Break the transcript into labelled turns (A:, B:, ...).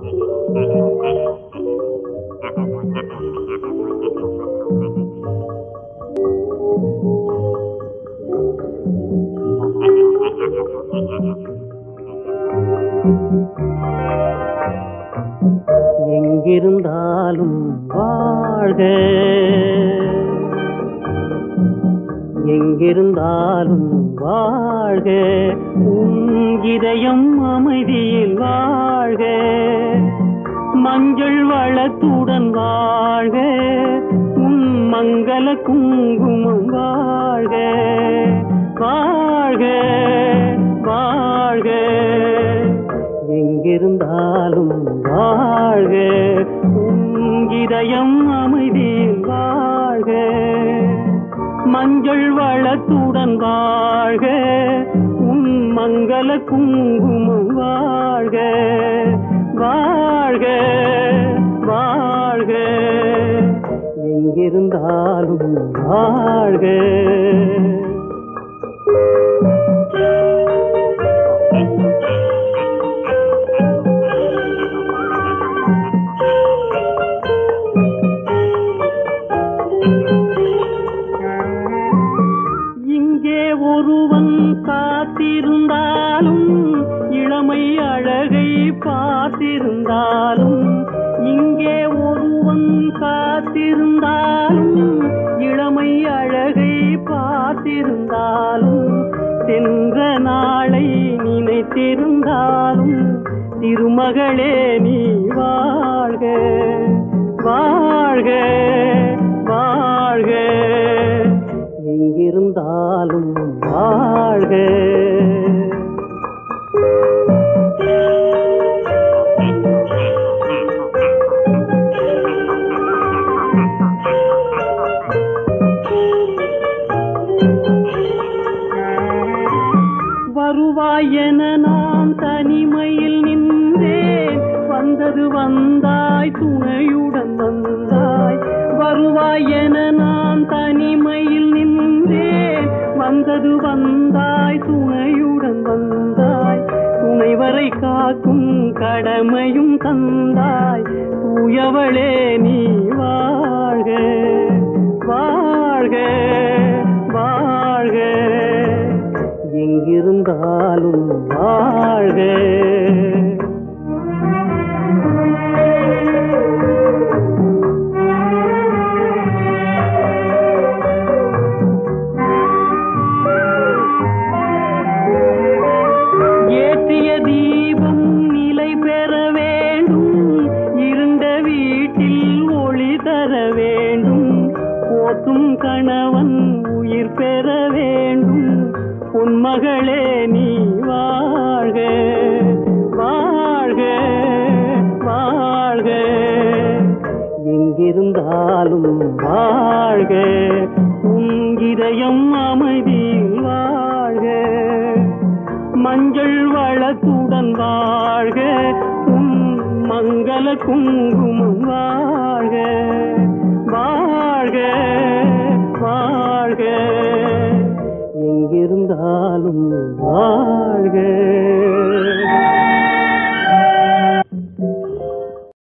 A: எங்கிருந்தாலும் வாழ்க எங்கிருந்தாலும் வாழ்க உன் இதயம் அமைதியில் வாழ்க மஞ்சள் வளத்துடன் வாழ்க உன் மங்கள குங்குமம் வாழ்க வாழ்க வாழ்க எங்கிருந்தாலும் வாழ்க உன் இதயம் அமைதியில் வாழ்க மஞ்சள் வளத்துடன் வாழ்க உன் மங்கள குங்குமம் வாழ்க வாழ்க வாழ்க எங்கிருந்தாலும் வாழ்க இங்கே ஒருவன் காத்திருந்தாலும் இளமை அழகை பார்த்திருந்தாலும் இங்கே ஒருவன் காத்திருந்தாலும் இளமை அழகை பார்த்திருந்தாலும் சென்ற நாளை நினைத்திருந்தாலும் திருமகளே நீ வாழ்க வாழ்க வாழ்க எங்கிருந்தாலும் வாழ்க வருவாய் என நான் தனிமையில் நின்றேன் வந்தது வந்தாய் துணையுடன் வந்தாய் வருவாய் என நான் தனிமையில் நின்றேன் வந்தது வந்தாய் துணையுடன் வந்தாய் துணைவரை காக்கும் கடமையும் தந்தாய் தூயவளே நீ வாழ்க வாழ்க வாழ்க எங்கிருந்தாலும் வாழ்க ஏற்றிய தீபம் நிலை பெற வேண்டும் இருண்ட வீட்டில் ஒளி தர வேண்டும் போற்றும் கணவன் உயிர் பெற வேண்டும் உன் மகளே நீ வாழ்க வாழ்க வாழ்க எங்கிருந்தாலும் வாழ்க உன் இதயம் அமைதியில் வாழ்க மஞ்சள் வளத்துடன் வாழ்க உன் மங்கள குங்குமம் வாழ்க வாழ்க வாழ்க எங்கிருந்தாலும் வாழ்க